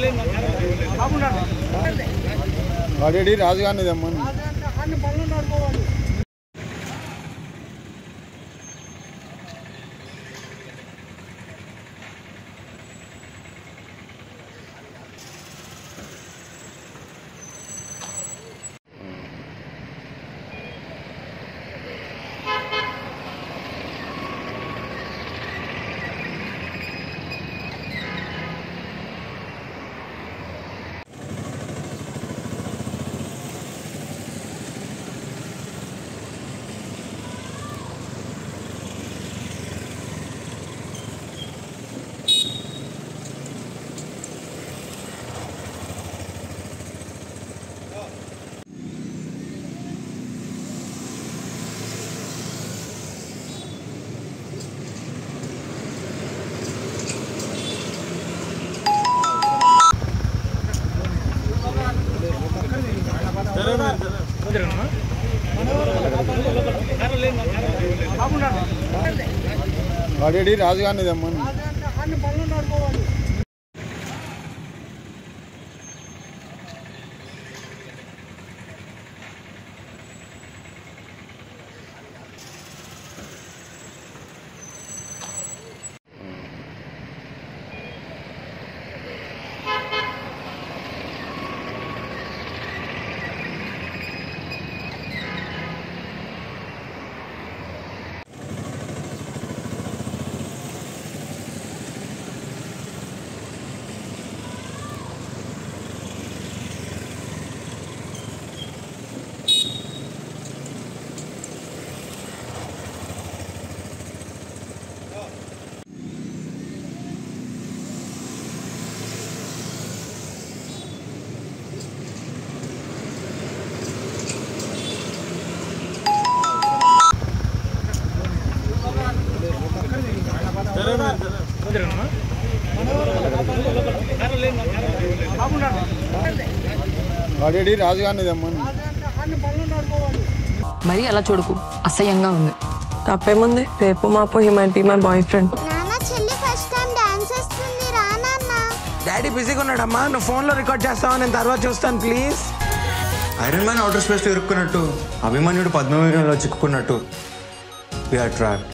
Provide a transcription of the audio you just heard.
వాడేడి రాజుగారిని తెమ్మని వాడేడి రాజుగారిని తెమ్మని వాడేడి రాజుగారిని తెమ్మని మరి అలా చూడకు అసహ్యంగా ఉంది తప్పేముంది రేపు మాపు he might be my boy friend నాన్న చెల్లి ఫస్ట్ టైం డాన్స్ చేస్తుంది రా నాన్న డాడీ బిజీగా ఉన్నాడమ్మా నువ్వు ఫోన్లో రికార్డ్ చేస్తావా నేను తర్వాత చూస్తాను ప్లీజ్ ఐరన్ మ్యాన్ అవుటర్ స్పేస్లో ఇరుక్కున్నట్టు అభిమన్యుడు పద్మవ్యూహంలో చిక్కుకున్నట్టు వీఆర్ ట్రాప్